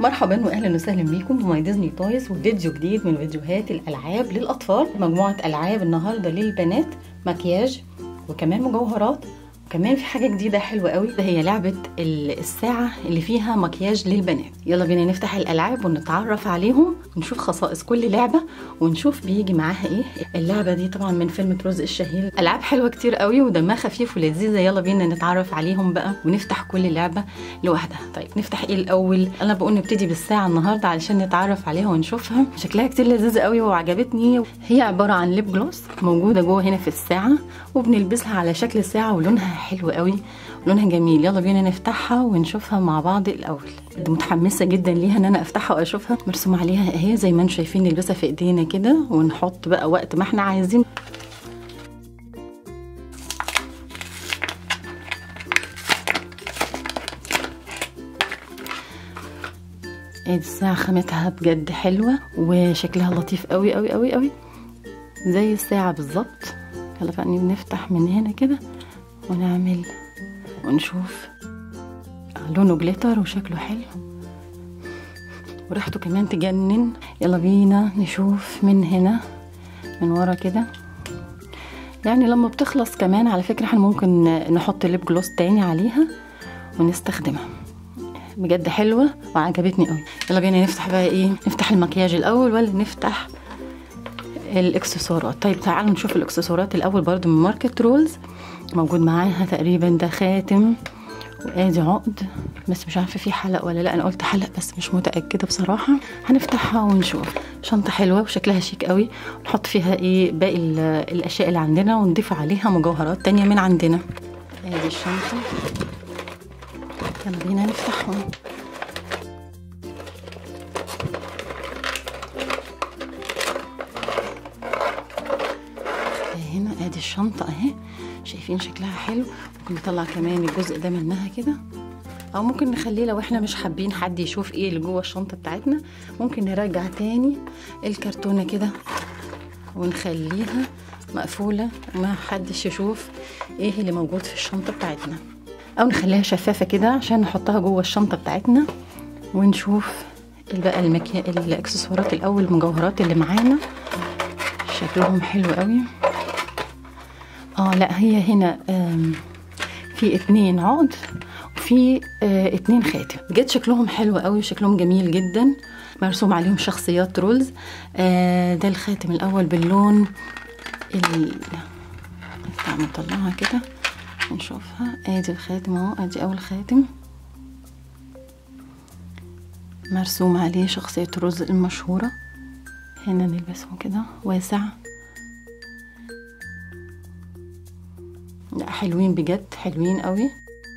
مرحبا واهلا وسهلا بيكم بماي ديزني تويز وفيديو جديد من فيديوهات الالعاب للاطفال مجموعه العاب النهارده للبنات مكياج وكمان مجوهرات وكمان في حاجه جديده حلوه قوي هي لعبه الساعه اللي فيها مكياج للبنات يلا بينا نفتح الالعاب ونتعرف عليهم ونشوف خصائص كل لعبه ونشوف بيجي معاها ايه اللعبه دي طبعا من فيلم رز الشهير العاب حلوه كتير قوي ودمها خفيف ولذيذه يلا بينا نتعرف عليهم بقى ونفتح كل لعبه لوحدها طيب نفتح ايه الاول انا بقول نبتدي بالساعه النهارده علشان نتعرف عليها ونشوفها شكلها كتير لذيذه قوي وعجبتني هي عباره عن ليب جلوس موجوده جوه هنا في الساعه وبنلبسها على شكل ساعه ولونها حلو قوي لونها جميل يلا بينا نفتحها ونشوفها مع بعض الاول متحمسه جدا ليها ان انا افتحها واشوفها مرسوم عليها اهي زي ما انتم شايفين نلبسها في ايدينا كده ونحط بقى وقت ما احنا عايزين ادي الساعة خامتها بجد حلوة وشكلها لطيف قوي قوي قوي قوي زي الساعة بالظبط يلا بقى نفتح من هنا كده ونعمل ونشوف لونه جليتر وشكله حلو وريحته كمان تجنن يلا بينا نشوف من هنا من ورا كده يعني لما بتخلص كمان على فكرة احنا ممكن نحط ليب جلوس تاني عليها ونستخدمها بجد حلوة وعجبتني قوي يلا بينا نفتح بقى ايه نفتح المكياج الاول ولا نفتح الاكسسوارات طيب تعالوا نشوف الاكسسوارات الاول برضو من ماركت رولز موجود معاها تقريبا ده خاتم وادي عقد بس مش عارفه في حلق ولا لا انا قلت حلق بس مش متاكده بصراحه هنفتحها ونشوف شنطه حلوه وشكلها شيك قوي نحط فيها ايه باقي الاشياء اللي عندنا ونضيف عليها مجوهرات تانية من عندنا ادي الشنطه يلا بينا نفتحهم هنا ادي الشنطه اهي شايفين شكلها حلو ممكن نطلع كمان الجزء ده منها كده او ممكن نخليه لو احنا مش حابين حد يشوف ايه اللي جوه الشنطه بتاعتنا ممكن نرجع تاني الكرتونه كده ونخليها مقفوله وما حدش يشوف ايه اللي موجود في الشنطه بتاعتنا او نخليها شفافه كده عشان نحطها جوه الشنطه بتاعتنا ونشوف بقى المكيا... الاكسسوارات الاول المجوهرات اللي معانا شكلهم حلو قوي اه لا هي هنا في اتنين عقد وفي اه اتنين خاتم بجد شكلهم حلو قوي وشكلهم جميل جدا مرسوم عليهم شخصيات رولز آه ده الخاتم الاول باللون ال نطلعها كده نشوفها ادي الخاتم اهو ادي اول خاتم مرسوم عليه شخصية رز المشهورة هنا نلبسه كده واسع لا حلوين بجد حلوين قوي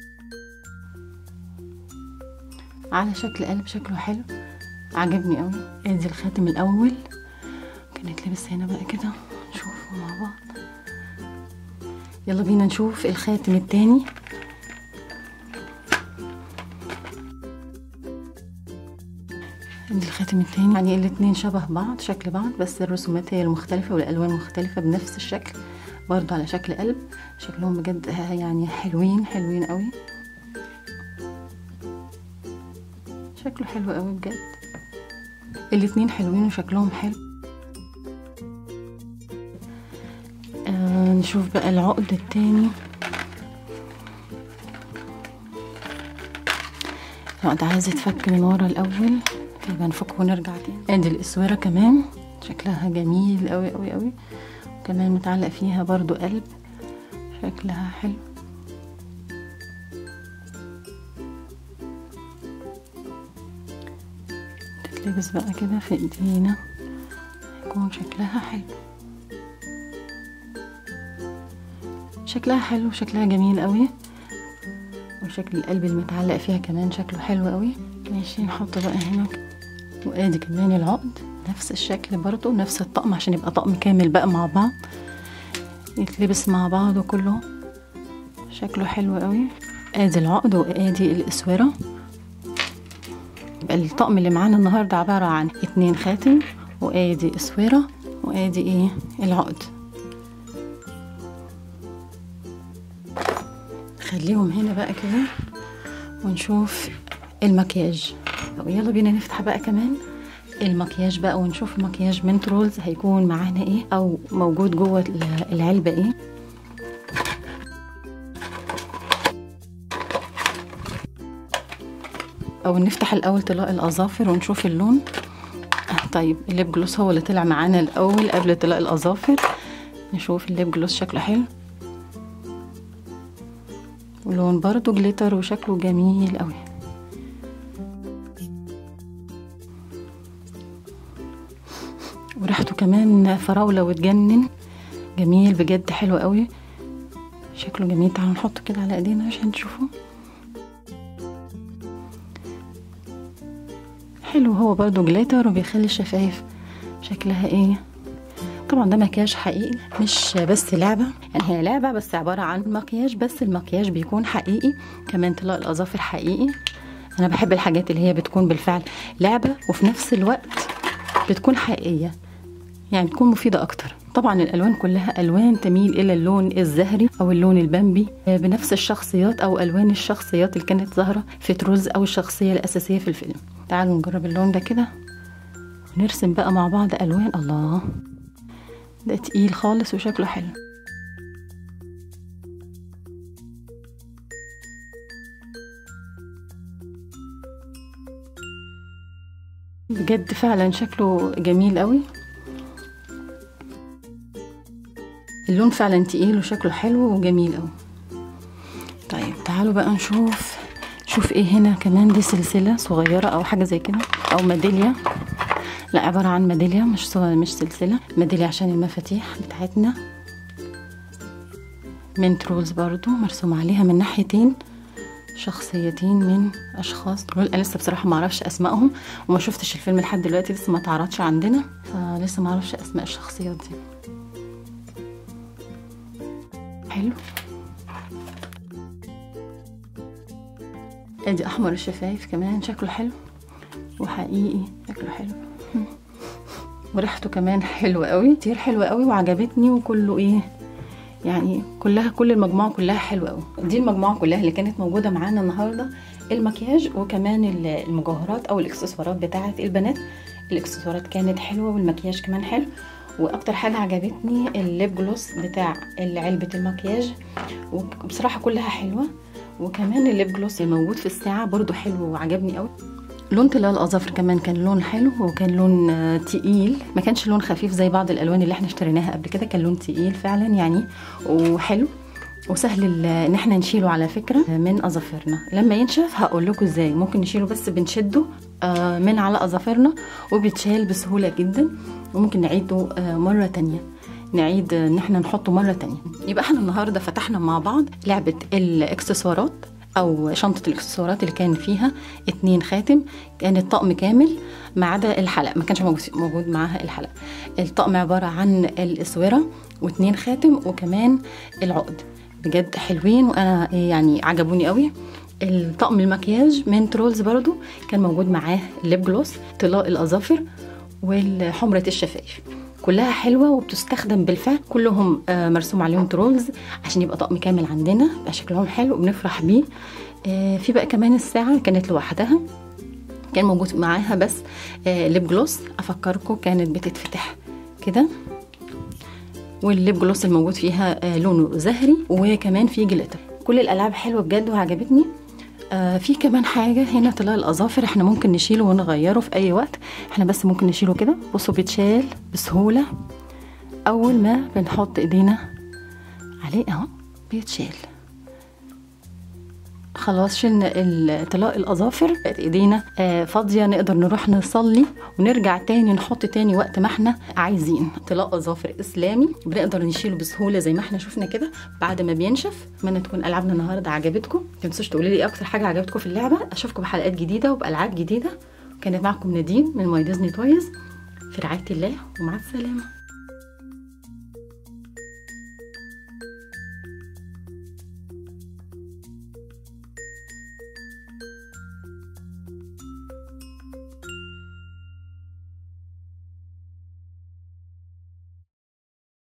على شكل قلب شكله حلو عجبني قوي ادي الخاتم الاول كانت لبس هنا بقى كده نشوفه مع بعض يلا بينا نشوف الخاتم التاني ادي الخاتم التاني يعني الاتنين شبه بعض شكل بعض بس الرسومات هي المختلفة والالوان مختلفة بنفس الشكل برضو على شكل قلب شكلهم بجد يعني حلوين حلوين قوي شكله حلو قوي بجد الاتنين حلوين وشكلهم حلو آه نشوف بقى العقد التاني العقد عايز يتفك من ورا الاول يبقى نفكه ونرجع تاني ادي الاسوره كمان شكلها جميل قوي قوي قوي كمان متعلق فيها برضو قلب شكلها حلو تتلبس بقى كده في ايدينا يكون شكلها حلو شكلها حلو شكلها جميل قوي وشكل القلب المتعلق فيها كمان شكله حلو قوي ماشي نحط بقى هنا وادي كمان العقد نفس الشكل برضو نفس الطقم عشان يبقى طقم كامل بقى مع بعض يتلبس مع بعض كله شكله حلو قوي ادي العقد وادي الاسوره يبقى الطقم اللي معانا النهارده عباره عن اتنين خاتم وادي اسوره وادي ايه العقد خليهم هنا بقى كده ونشوف المكياج قوي يلا بينا نفتح بقى كمان المكياج بقى ونشوف المكياج من ترولز هيكون معانا ايه او موجود جوه العلبه ايه او نفتح الاول طلاء الاظافر ونشوف اللون طيب الليب جلوس هو اللي طلع معانا الاول قبل طلاء الاظافر نشوف الليب جلوس شكله حلو ولون برضو جليتر وشكله جميل قوي وريحته كمان فراولة وتجنن جميل بجد حلو قوي شكله جميل تعالوا نحطه كده على ايدينا عشان تشوفوا حلو هو برضو جليتر وبيخلي الشفايف شكلها ايه طبعا ده مكياج حقيقي مش بس لعبه يعني هي لعبه بس عباره عن مكياج بس المكياج بيكون حقيقي كمان طلاء الاظافر حقيقي انا بحب الحاجات اللي هي بتكون بالفعل لعبه وفي نفس الوقت بتكون حقيقيه يعني تكون مفيده اكتر طبعا الالوان كلها الوان تميل الى اللون الزهري او اللون البامبي بنفس الشخصيات او الوان الشخصيات اللي كانت ظاهره في تروز او الشخصيه الاساسيه في الفيلم تعالوا نجرب اللون ده كده ونرسم بقى مع بعض الوان الله ده تقيل خالص وشكله حلو بجد فعلا شكله جميل قوي اللون فعلا تقيل وشكله حلو وجميل قوي طيب تعالوا بقى نشوف شوف ايه هنا كمان دي سلسلة صغيرة او حاجة زي كده او ميدالية لا عبارة عن ميدالية مش صغيرة مش سلسلة ميدالية عشان المفاتيح بتاعتنا من ترولز برضو مرسوم عليها من ناحيتين شخصيتين من اشخاص دول انا لسه بصراحه ما اعرفش اسمائهم وما شفتش الفيلم لحد دلوقتي لسه ما اتعرضش عندنا فلسه ما اعرفش اسماء الشخصيات دي حلو ادي احمر الشفايف كمان شكله حلو وحقيقي شكله حلو وريحته كمان حلوه قوي كتير حلوه قوي وعجبتني وكله ايه يعني كلها كل المجموعه كلها حلوه قوي دي المجموعه كلها اللي كانت موجوده معانا النهارده المكياج وكمان المجوهرات او الاكسسوارات بتاعه البنات الاكسسوارات كانت حلوه والمكياج كمان حلو واكتر حاجه عجبتني الليب جلوس بتاع علبه المكياج وبصراحه كلها حلوه وكمان الليب جلوس الموجود في الساعه برضو حلو وعجبني قوي لون طلال الاظافر كمان كان لون حلو وكان لون تقيل ما كانش لون خفيف زي بعض الالوان اللي احنا اشتريناها قبل كده كان لون تقيل فعلا يعني وحلو وسهل ان احنا نشيله على فكره من اظافرنا لما ينشف هقول لكم ازاي ممكن نشيله بس بنشده من على اظافرنا وبيتشال بسهوله جدا وممكن نعيده مره تانية نعيد ان احنا نحطه مره تانية يبقى احنا النهارده فتحنا مع بعض لعبه الاكسسوارات او شنطه الاكسسوارات اللي كان فيها اتنين خاتم كانت طقم كامل ما عدا الحلق ما كانش موجود معاها الحلق الطقم عباره عن الاسوره واتنين خاتم وكمان العقد بجد حلوين وانا يعني عجبوني قوي الطقم المكياج من ترولز برضو كان موجود معاه الليب جلوس طلاء الاظافر وحمره الشفايف كلها حلوه وبتستخدم بالفعل كلهم مرسوم عليهم ترولز عشان يبقى طقم كامل عندنا يبقى شكلهم حلو وبنفرح بيه في بقى كمان الساعه كانت لوحدها كان موجود معاها بس ليب جلوس افكركم كانت بتتفتح كده والليب جلوس الموجود فيها لونه زهري وكمان في جليتر كل الالعاب حلوه بجد وعجبتني آه في كمان حاجة هنا طلع الأظافر احنا ممكن نشيله ونغيره في أي وقت احنا بس ممكن نشيله كده بصوا بيتشال بسهولة أول ما بنحط إيدينا عليه أهو بيتشال خلاص شلنا طلاء الاظافر بقت ايدينا آه فاضيه نقدر نروح نصلي ونرجع تاني نحط تاني وقت ما احنا عايزين طلاء اظافر اسلامي بنقدر نشيله بسهوله زي ما احنا شفنا كده بعد ما بينشف اتمنى تكون العابنا النهارده عجبتكم ما تنسوش تقولوا لي ايه اكتر حاجه عجبتكم في اللعبه اشوفكم بحلقات جديده وبالعاب جديده كانت معكم نادين من ماي ديزني تويز في رعايه الله ومع السلامه